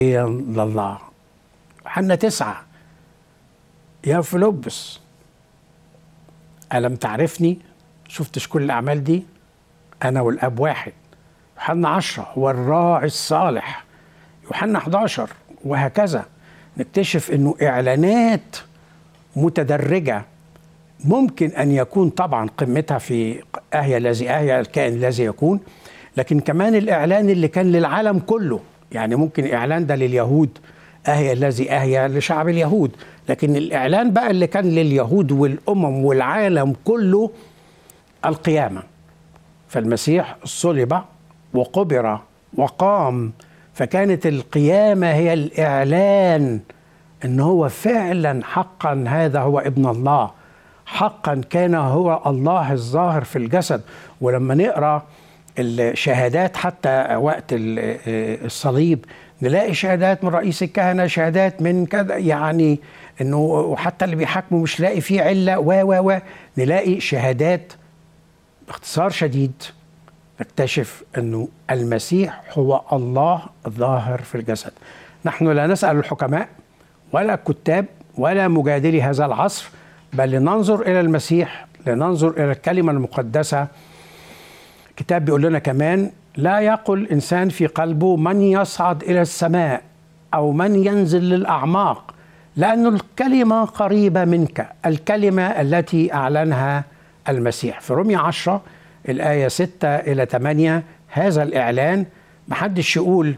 لله حنا تسعة يا فيلبس ألم تعرفني شفتش كل الأعمال دي أنا والأب واحد يوحنا عشرة هو الراعي الصالح يوحنا 11 وهكذا نكتشف أنه إعلانات متدرجة ممكن أن يكون طبعا قمتها في أهيا الذي أهيا الكائن الذي يكون لكن كمان الإعلان اللي كان للعالم كله يعني ممكن إعلان ده لليهود أهيا الذي أهيا لشعب اليهود لكن الإعلان بقى اللي كان لليهود والأمم والعالم كله القيامة فالمسيح صلب وقبر وقام فكانت القيامة هي الإعلان ان هو فعلا حقا هذا هو ابن الله حقا كان هو الله الظاهر في الجسد ولما نقرا الشهادات حتى وقت الصليب نلاقي شهادات من رئيس الكهنه شهادات من كذا يعني انه وحتى اللي بيحاكموا مش لاقي فيه عله و و و نلاقي شهادات باختصار شديد نكتشف انه المسيح هو الله الظاهر في الجسد نحن لا نسال الحكماء ولا الكتاب ولا مجادلي هذا العصر بل لننظر الى المسيح لننظر الى الكلمه المقدسه الكتاب بيقول لنا كمان لا يقل انسان في قلبه من يصعد الى السماء او من ينزل للاعماق لأن الكلمة قريبة منك الكلمة التي أعلنها المسيح في رمية عشرة الآية ستة إلى ثمانية هذا الإعلان محدش يقول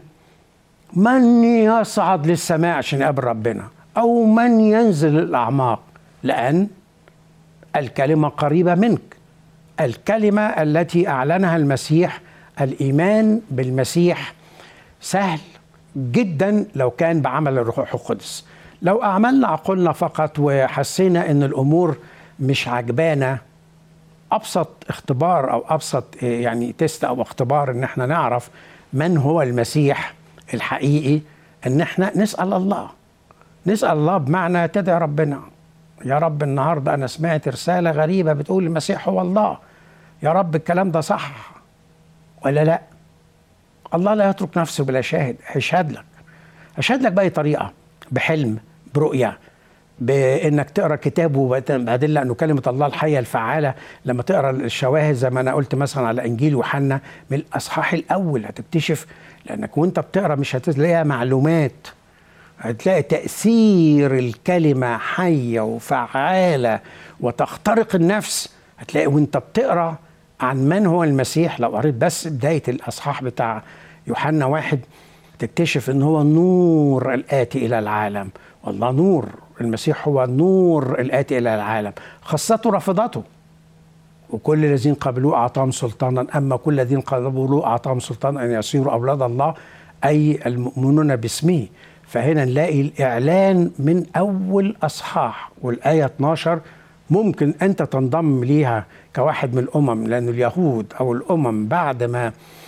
من يصعد للسماء عشان يقابل ربنا أو من ينزل الأعماق لأن الكلمة قريبة منك الكلمة التي أعلنها المسيح الإيمان بالمسيح سهل جدا لو كان بعمل الروح القدس لو أعملنا عقولنا فقط وحسينا أن الأمور مش عجبانا أبسط اختبار أو أبسط يعني تيست أو اختبار أن احنا نعرف من هو المسيح الحقيقي أن احنا نسأل الله نسأل الله بمعنى تدعي ربنا يا رب النهاردة أنا سمعت رسالة غريبة بتقول المسيح هو الله يا رب الكلام ده صح ولا لا الله لا يترك نفسه بلا شاهد هيشهد لك هيشهد لك بأي طريقة بحلم برؤية بانك تقرا كتاب وبعدين لانه كلمه الله الحيه الفعاله لما تقرا الشواهد زي ما انا قلت مثلا على انجيل يوحنا من الاصحاح الاول هتكتشف لانك وانت بتقرا مش هتلاقيها معلومات هتلاقي تاثير الكلمه حيه وفعاله وتخترق النفس هتلاقي وانت بتقرا عن من هو المسيح لو قريت بس بدايه الاصحاح بتاع يوحنا واحد تكتشف ان هو النور الاتي الى العالم والله نور المسيح هو النور الاتي الى العالم خاصته رفضته وكل الذين قبلوه اعطاهم سلطانا اما كل الذين قبلوه اعطاهم سلطانا ان يصيروا اولاد الله اي المؤمنون باسمه فهنا نلاقي الاعلان من اول اصحاح والايه 12 ممكن انت تنضم ليها كواحد من الامم لان اليهود او الامم بعد ما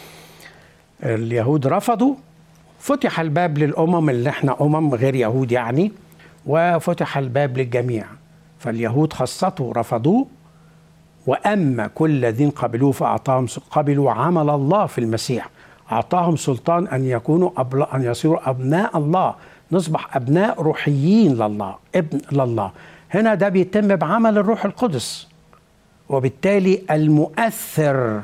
اليهود رفضوا فتح الباب للامم اللي احنا امم غير يهود يعني وفتح الباب للجميع فاليهود خاصته رفضوه واما كل الذين قبلوه فاعطاهم قبلوا عمل الله في المسيح اعطاهم سلطان ان يكونوا ان يصيروا ابناء الله نصبح ابناء روحيين لله ابن لله هنا ده بيتم بعمل الروح القدس وبالتالي المؤثر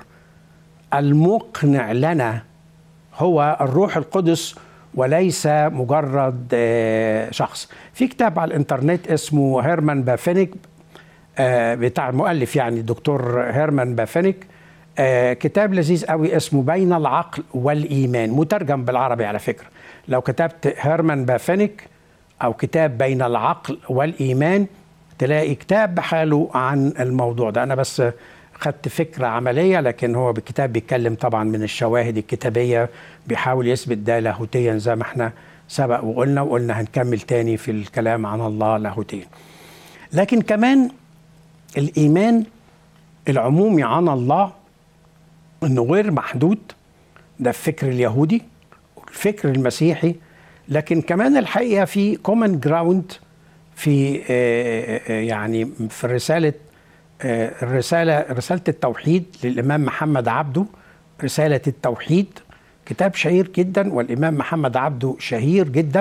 المقنع لنا هو الروح القدس وليس مجرد شخص في كتاب على الانترنت اسمه هيرمان بافينيك بتاع المؤلف يعني الدكتور هيرمان بافينيك كتاب لذيذ قوي اسمه بين العقل والايمان مترجم بالعربي على فكره لو كتبت هيرمان بافينيك او كتاب بين العقل والايمان تلاقي كتاب بحاله عن الموضوع ده انا بس خدت فكرة عملية لكن هو بالكتاب بيتكلم طبعا من الشواهد الكتابية بيحاول يثبت ده لاهوتيا زي ما احنا سبق وقلنا وقلنا هنكمل تاني في الكلام عن الله لاهوتيا لكن كمان الإيمان العمومي عن الله انه غير محدود ده الفكر اليهودي والفكر المسيحي لكن كمان الحقيقة في كومن جراوند في يعني في رسالة الرسالة رسالة التوحيد للإمام محمد عبده رسالة التوحيد كتاب شهير جدا والإمام محمد عبده شهير جدا